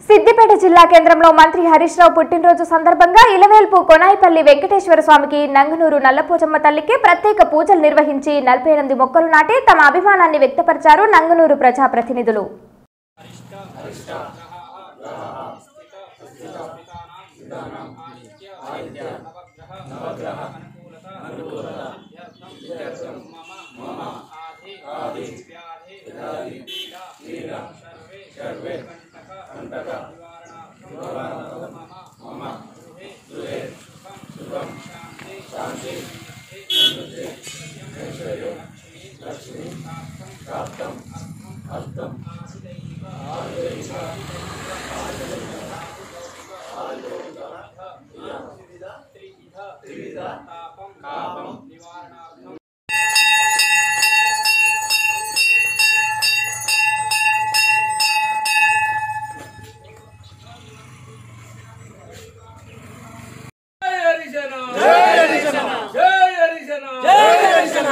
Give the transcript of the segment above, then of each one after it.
సిద్దిపేట జిల్లా కేంద్రంలో మంత్రి హరీష్ రావు పుట్టినరోజు సందర్భంగా ఇలవేల్పు కొనాయిపల్లి వెంకటేశ్వర స్వామికి నంగనూరు నల్లపోచమ్మ తల్లికి ప్రత్యేక పూజలు నిర్వహించి నలభై ఎనిమిది మొక్కలు నాటి తమ అభిమానాన్ని వ్యక్తపరిచారు నంగనూరు ప్రజాప్రతినిధులు జై హరిజన జై హరిజన జై హరిజన జై హరిజన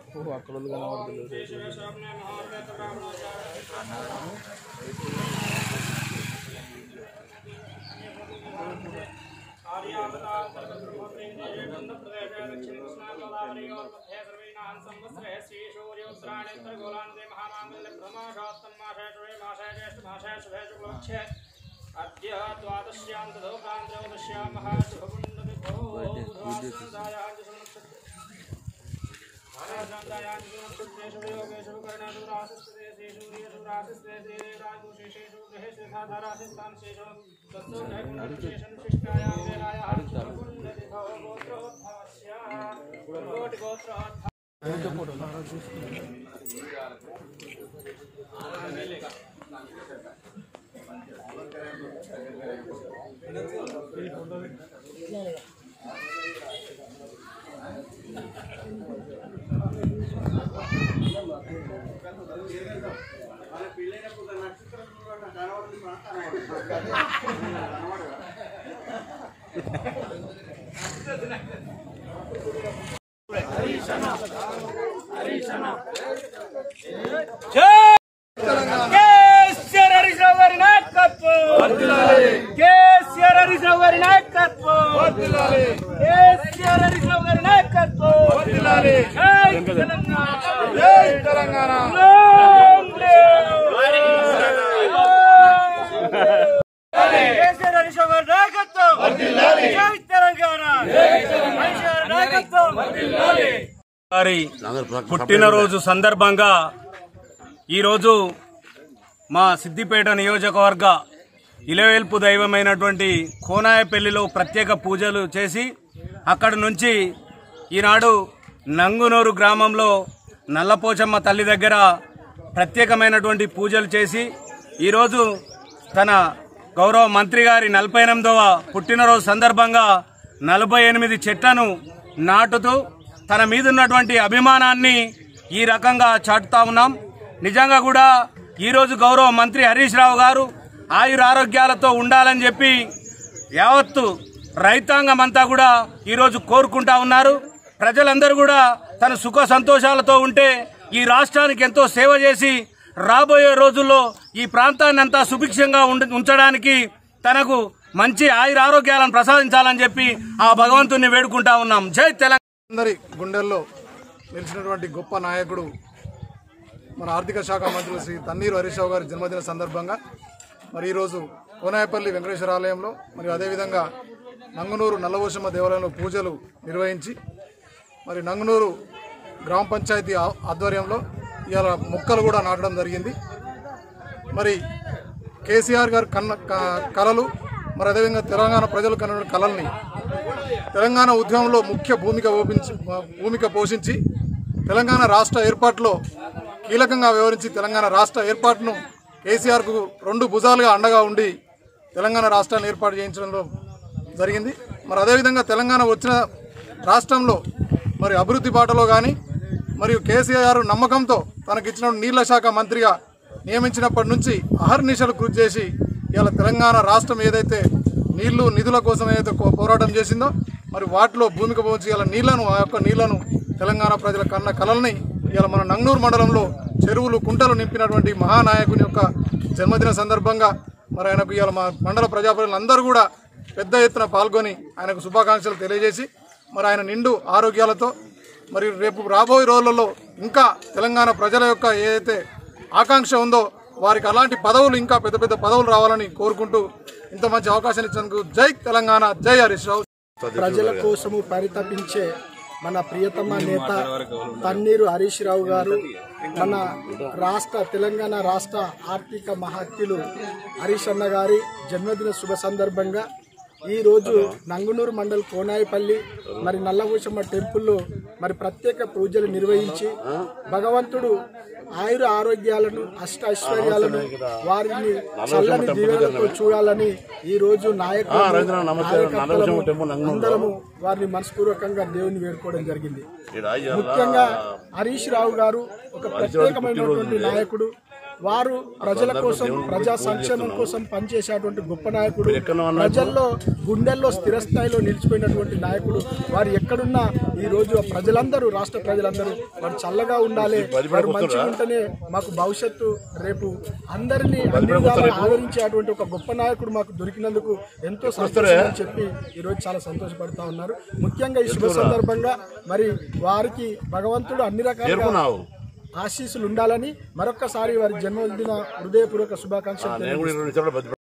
अद्य द्वादश्यां ततो प्रान्त्रयोदश्यां గోత్రోద్భవ కేసీఆర్ హరీష్ రావు గారి నాయకత్వం కేసీఆర్ హరీష్ రావు గారి నాయకత్వం కేసీఆర్ హరీష్ రావు గారి నాయకత్వం జై తెలంగాణ జై తెలంగాణ కేసీఆర్ హరీష్ రావు గారి నాయకత్వం జై తెలంగాణ హరీష్ గారి నాయకత్వం గారి పుట్టినరోజు సందర్భంగా ఈరోజు మా సిద్దిపేట నియోజకవర్గ ఇలవేల్పు దైవమైనటువంటి కోనాయపల్లిలో ప్రత్యేక పూజలు చేసి అక్కడి నుంచి ఈనాడు నంగునూరు గ్రామంలో నల్లపోచమ్మ తల్లి దగ్గర ప్రత్యేకమైనటువంటి పూజలు చేసి ఈరోజు తన గౌరవ మంత్రి గారి నలభై ఎనిమిదవ పుట్టినరోజు సందర్భంగా నలభై ఎనిమిది చెట్లను నాటుతూ తన మీద ఉన్నటువంటి అభిమానాన్ని ఈ రకంగా చాటుతా ఉన్నాం నిజంగా కూడా ఈరోజు గౌరవ మంత్రి హరీష్ రావు గారు ఆయుర ఆరోగ్యాలతో ఉండాలని చెప్పి యావత్తు రైతాంగం అంతా కూడా ఈరోజు కోరుకుంటా ఉన్నారు ప్రజలందరూ కూడా తన సుఖ సంతోషాలతో ఉంటే ఈ రాష్ట్రానికి ఎంతో సేవ చేసి రాబోయే రోజుల్లో ఈ ప్రాంతాన్ని అంతా సుభిక్షంగా ఉండ- ఉంచడానికి తనకు మంచి ఆయుర ఆరోగ్యాలను ప్రసాదించాలని చెప్పి ఆ భగవంతుని వేడుకుంటా ఉన్నాం జై తెలంగాణ అందరి గుండెల్లో నిలిచినటువంటి గొప్ప నాయకుడు మన ఆర్థిక శాఖ మంత్రులు శ్రీ తన్నీరు హరీష్ రావు గారి జన్మదిన సందర్భంగా మరి ఈరోజు కోనాయపల్లి వెంకటేశ్వర ఆలయంలో మరియు అదేవిధంగా నంగునూరు నల్లవోషమ్మ దేవాలయంలో పూజలు నిర్వహించి మరి నంగునూరు గ్రామ పంచాయతీ ఆ- ఆధ్వర్యంలో ఇవాళ మొక్కలు కూడా నాటడం జరిగింది మరి కేసీఆర్ గారు కన్న క- కళలు మరి అదేవిధంగా తెలంగాణ ప్రజలు కన్న కళల్ని తెలంగాణ ఉద్యమంలో ముఖ్య భూమిక ఓపించి భూమిక పోషించి తెలంగాణ రాష్ట్ర ఏర్పాటులో కీలకంగా వ్యవహరించి తెలంగాణ రాష్ట్ర ఏర్పాటును కేసీఆర్కు రెండు భుజాలుగా అండగా ఉండి తెలంగాణ రాష్ట్రాన్ని ఏర్పాటు చేయించడంలో జరిగింది మరి అదేవిధంగా తెలంగాణ వచ్చిన రాష్ట్రంలో మరి అభివృద్ధి బాటలో కానీ మరియు కేసీఆర్ నమ్మకంతో తనకిచ్చిన నీళ్ల శాఖ మంత్రిగా నియమించినప్పటి నుంచి అహర్నిశలు కృషి చేసి ఇవాళ తెలంగాణ రాష్ట్రం ఏదైతే నీళ్లు నిధుల కోసం ఏదైతే కో- పోరాటం చేసిందో మరి వాటిలో భూమిక పోంచి ఇలా నీళ్లను ఆ యొక్క నీళ్లను తెలంగాణ ప్రజల కన్న కలల్ని ఇలా మన నంగనూరు మండలంలో చెరువులు కుంటలు నింపినటువంటి మహానాయకుని యొక్క జన్మదిన సందర్భంగా మరి ఆయనకు ఇవాళ మా మండల ప్రజాప్రతినిధులందరూ కూడా పెద్ద ఎత్తున పాల్గొని ఆయనకు శుభాకాంక్షలు తెలియజేసి మరి ఆయన నిండు ఆరోగ్యాలతో మరి రేపు రాబోయే రోజులలో ఇంకా తెలంగాణ ప్రజల యొక్క ఏదైతే ఆకాంక్ష ఉందో వారికి అలాంటి పదవులు ఇంకా పెద్ద పెద్ద పదవులు రావాలని కోరుకుంటూ ఇంత మంచి అవకాశం ఇచ్చినందుకు జై తెలంగాణ జై హరీష్ రావు ప్రజల కోసము పరితపించే మన ప్రియతమ నేత తన్నీరు హరీష్ రావు గారు మన రాష్ట్ర తెలంగాణ రాష్ట్ర ఆర్థిక మహత్యులు హరీష్ అన్న గారి జన్మదిన శుభ సందర్భంగా ఈ రోజు నంగునూరు మండల్ కోనాయిపల్లి మరి నల్లభూషమ్మ టెంపుల్లో మరి ప్రత్యేక పూజలు నిర్వహించి భగవంతుడు ఆయుర ఆరోగ్యాలను అష్ట ఐశ్వర్యాలను వారిని చల్లని దీవెనలతో చూడాలని ఈ రోజు నాయకులు నాయకత్వము అందరము వారిని మనస్పూర్వకంగా దేవుని వేడుకోవడం జరిగింది ముఖ్యంగా హరీష్ రావు గారు ఒక ప్రత్యేకమైనటువంటి నాయకుడు వారు ప్రజల కోసం ప్రజా సంక్షేమం కోసం పనిచేసేటువంటి గొప్ప నాయకుడు ప్రజల్లో గుండెల్లో స్థిరస్థాయిలో నిలిచిపోయినటువంటి నాయకుడు వారు ఎక్కడున్నా ఈ రోజు ప్రజలందరూ రాష్ట్ర ప్రజలందరూ వారు చల్లగా ఉండాలి వారు మంచిగా ఉంటేనే మాకు భవిష్యత్తు రేపు అందరినీ అన్ని విధాలా ఆదరించేటువంటి ఒక గొప్ప నాయకుడు మాకు దొరికినందుకు ఎంతో సంతోషం అని చెప్పి ఈ రోజు చాలా సంతోషపడతా ఉన్నారు ముఖ్యంగా ఈ శుభ సందర్భంగా మరి వారికి భగవంతుడు అన్ని రకాలుగా ఆశీస్సులు ఉండాలని మరొక్కసారి వారి జన్మదిన హృదయపూర్వక శుభాకాంక్షలు తెలియజేస్తున్నాను.